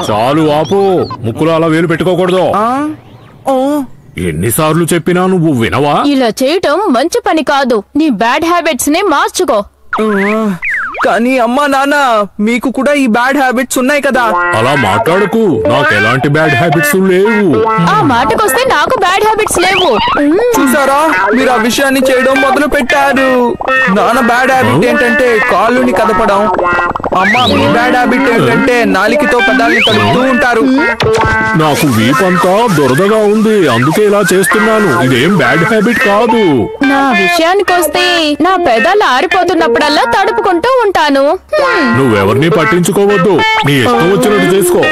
చాలు ఆపు ముక్కులో అలా వేలు పెట్టుకోకూడదు ఆ? ఓ ఎన్నిసార్లు చెప్పినా నువ్వు వినవా ఇలా చేయటం మంచి పని కాదు నీ బ్యాడ్ హ్యాబిట్స్ ని మార్చుకో ఆ, కానీ అమ్మా నాన్న మీకు కూడా ఈ బ్యాడ్ హ్యాబిట్స్ ఉన్నాయి కదా అలా మాట్లాడకు నాకు ఎలాంటి బ్యాడ్ హ్యాబిట్స్ లేవు ఆ మాటకొస్తే నాకు బ్యాడ్ హ్యాబిట్స్ లేవు మ్మ్. చూసారా మీరు ఆ విషయాన్ని చేయడం మొదలు పెట్టారు నాన్న బ్యాడ్ హ్యాబిట్ ఏంటంటే కాళ్ళుని కదపడం అమ్మ మీ బ్యాడ్ హ్యాబిట్ ఏంటంటే నాలికతో పెదాల్ని కలుపుతూ ఉంటారు నాకు వీపంతా దురదగా ఉంది అందుకే ఇలా చేస్తున్నాను ఇదేం బ్యాడ్ హ్యాబిట్ కాదు నా విషయానికొస్తే నా పెదాలు ఆరిపోతున్నప్పుడల్లా తడుపుకుంటూ ఉంటాను హ్మ్. నువ్వెవరిని పట్టించుకోవద్దు నీ ఇష్టం వచ్చినట్టు చేసుకో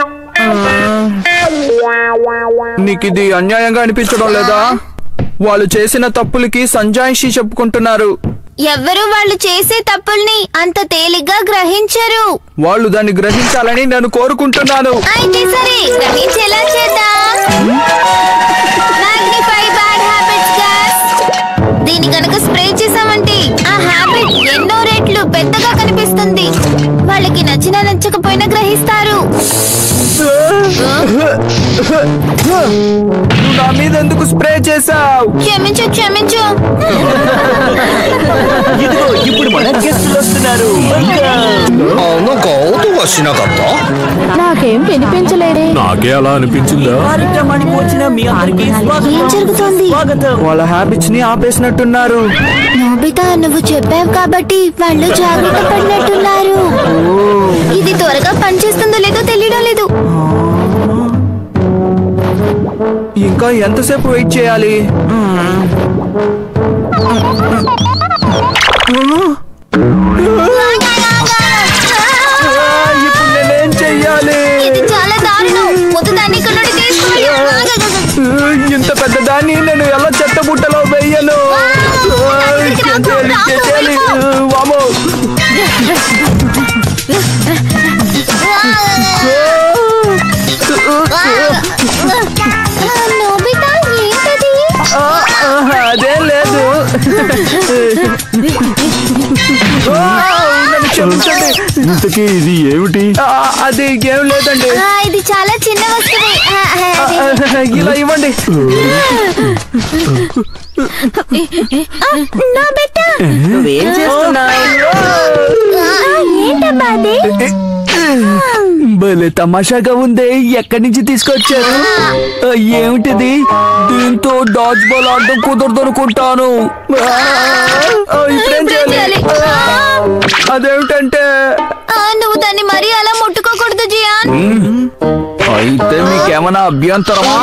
నీకు ఇది అన్యాయంగా అనిపించడం లేదా వాళ్ళు చేసిన తప్పులకి సంజాయిషి చెప్పుకుంటున్నారు ఎవ్వరు వాళ్ళు చేసే తప్పుల్ని అంత తేలిగ్గా గ్రహించరు వాళ్ళు దాన్ని గ్రహించాలని నేను కోరుకుంటున్నాను అయితే సరే గ్రహించేలా చేద్దాం మాగ్నిఫై బ్యాడ్ హ్యాబిట్స్ గాస్ దీని గనక స్ప్రే చేసామంటే ఆ హ్యాబిట్ ఎన్నో రెట్లు పెద్దగా కనిపిస్తుంది వాళ్ళకి నచ్చినా నచ్చకపోయినా గ్రహిస్తారు నువ్వు నా మీద ఎందుకు స్ప్రే చేసావు క్షమించు క్షమించు ఇదిగో ఇప్పుడు మన గెస్టులు వస్తున్నారు あなんか音がしなかった నాకేం వినిపించలేదే నాకే అలా అనిపించిందా కార్యక్రమానికి వచ్చిన మీ అందరికీ స్వాగతం ఏం జరుగుతోంది? స్వాగతం వాళ్ళ హ్యాబిట్స్ ని ఆపేసినట్టున్నారు నోబితా నువ్వు చెప్పావు కాబట్టి వాళ్ళు జాగ్రత్త పడినట్టున్నారు ఇది త్వరగా పనిచేస్తుందో లేదో తెలియడం లేదు ఇంకా ఎంతసేపు వెయిట్ చేయాలి ఆ, ఇప్పుడు నేనేం చెయ్యాలి ఇది చాలా దారుణం ముందు దాన్ని ఇక్కడ నుండి తీసుకువెళ్ళు. ఆ, ఇంత పెద్ద దాన్ని నేను ఎలా చెత్త బుట్టలో వెయ్యను ఆ, ఏం చేయాలి, ఏం చేయాలి? ఆ, వామ్మో. నోబితా ఏంటది ఆ, ఆ, అదేం లేదు ఆ, నన్ను క్షమించండి ఇంతకీ ఇది ఏమిటి ఆ, అది ఏం లేదండి ఆ, ఇది చాలా చిన్న వస్తువే ఆ, ఆ, ఆ, అది. ఆ, ఇలా ఇవ్వండి నోబితా నువ్వేం చేస్తున్నావు ఆ, ఏంటబ్బా అది భలే తమాషాగా ఉంది ఎక్కడి నుంచి తీసుకొచ్చారు ఆ, ఏమిటిది దీంతో డాజ్ బాల్ ఆడడం కుదరదు అనుకుంటాను ఆ, ఆ, ఇప్పుడేం ఇప్పుడేం చేయాలి చేయాలి? ఆ, అదేమిటంటే ఆ, నువ్వు దాన్ని మరీ అలా ముట్టుకోకూడదు జియాన్ అయితే మీకేమైనా అభ్యంతరమా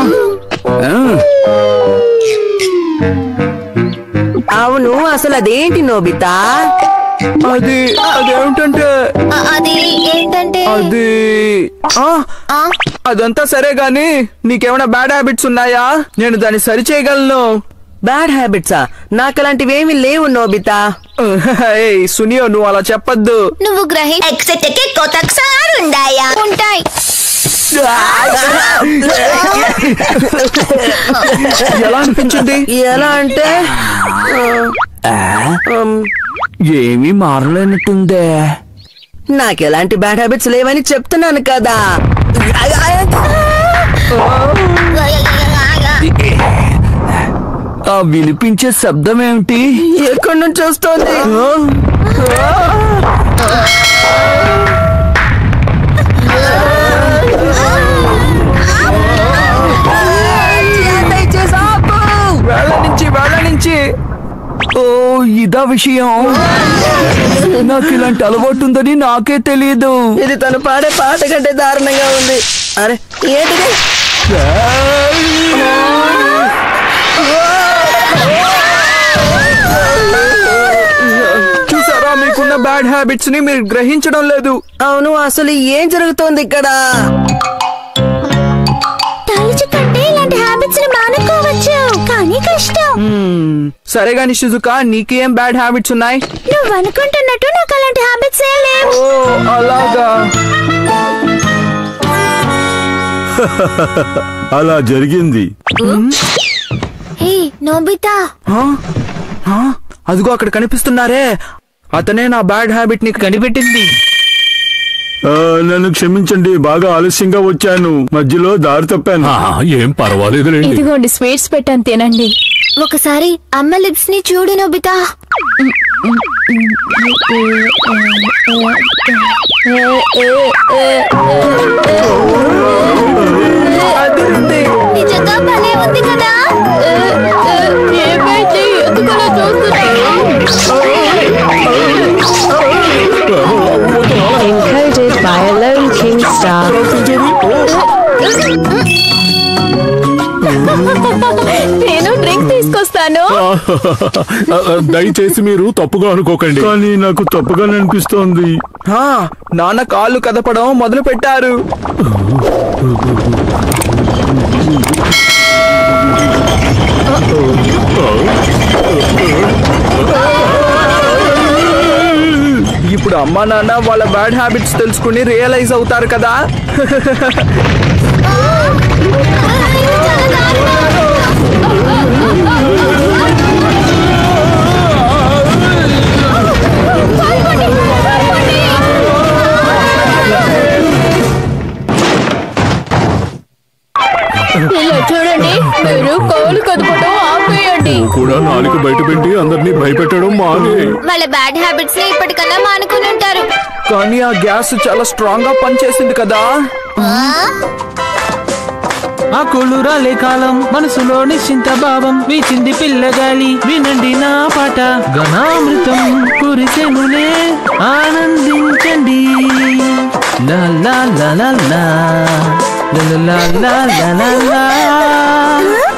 అవును అసలు అదేంటి నోబితా అది అదేమిటంటే ఆ, అది ఏంటంటే అది ఆ, ఆ, అదంతా సరే గాని నీకేమైనా బ్యాడ్ హ్యాబిట్స్ ఉన్నాయా నేను దాన్ని సరి చేయగలను బ్యాడ్ హ్యాబిట్సా నాకు అలాంటివి ఏమీ లేవు నోబితా ఏయ్ సునియో నువ్వు అలా చెప్పొద్దు నువ్వు గ్రహి ఉంటాయి ఎలా అనిపించింది ఎలా అంటే ఉమ్, ఏమీ మారలేనట్టుందే నాకు ఎలాంటి బ్యాడ్ హ్యాబిట్స్ లేవని చెప్తున్నాను కదా ఆ వినిపించే శబ్దం ఏమిటి ఎక్కడి నుంచి వస్తుంది వేళ నుంచి వేళ నుంచి ఓ ఇదా విషయం నాకు ఇలాంటి అలవాటు ఉందని నాకే తెలియదు ఇది తను పాడే పాట కంటే దారుణంగా ఉంది అరే ఏంటిది చూసారా మీకున్న బ్యాడ్ హ్యాబిట్స్ ని మీరు గ్రహించడం లేదు అవును అసలు ఏం జరుగుతోంది ఇక్కడ తలుచుకుంటే ఇలాంటి హ్యాబిట్స్ ని మానుకోవచ్చు కానీ కష్టం మ్మ్. సరే గాని షిజుకా నీకేం బ్యాడ్ హ్యాబిట్స్ ఉన్నాయి నువ్వు అనుకుంటున్నట్టు నాకు అలాంటి హ్యాబిట్స్ ఏ లేవు ఓ అలాగా అలా జరిగింది హే నోబితా ఆ? ఆ? అదిగో అక్కడ కనిపిస్తున్నారే అతనే నా బ్యాడ్ హ్యాబిట్ ని కనిపెట్టింది ఆ, నన్ను క్షమించండి బాగా ఆలస్యంగా వచ్చాను మధ్యలో దారి తప్పాను ఆ, ఏం పర్వాలేదులేండి ఇదిగోండి స్వీట్స్ పెట్టాను తినండి ఒకసారి అమ్మ లిప్స్ ని చూడు నొబితా అదిరింది నిజంగా భలే ఉంది కదా ఏమైంది ఎందుకలా చూస్తున్నావు Encoded by a lone king star. నేను డ్రింక్ తీసుకొస్తాను ఆ, ఆ, దయచేసి మీరు తప్పుగా అనుకోకండి కానీ నాకు తప్పుగానే అనిపిస్తోంది ఆ, నాన్న కాళ్ళు కదపడం మొదలు పెట్టారు ఇప్పుడు అమ్మా నాన్న వాళ్ళ బ్యాడ్ హ్యాబిట్స్ తెలుసుకుని రియలైజ్ అవుతారు కదా ఇలా చూడండి మీరు కాలు కదపడం ఆపేయండి నువ్వు కూడా నాలుగు బయట పెట్టి అందరినీ భయపెట్టడం మానే వాళ్ళ బ్యాడ్ హ్యాబిట్స్ ని ఇప్పటికన్నా మానుకుని ఉంటారు కానీ ఆ గ్యాస్ చాలా స్ట్రాంగ్ గా పనిచేసింది కదా ఆ కొలురాలే కాలం మనసులో నిశ్చింత భావం వీచింది పిల్లగాలి వినండి నా పాట ఘనామృతం కురిసెనులే ఆనందించండి లా లా లా లా లా లా లా లా లా లా లా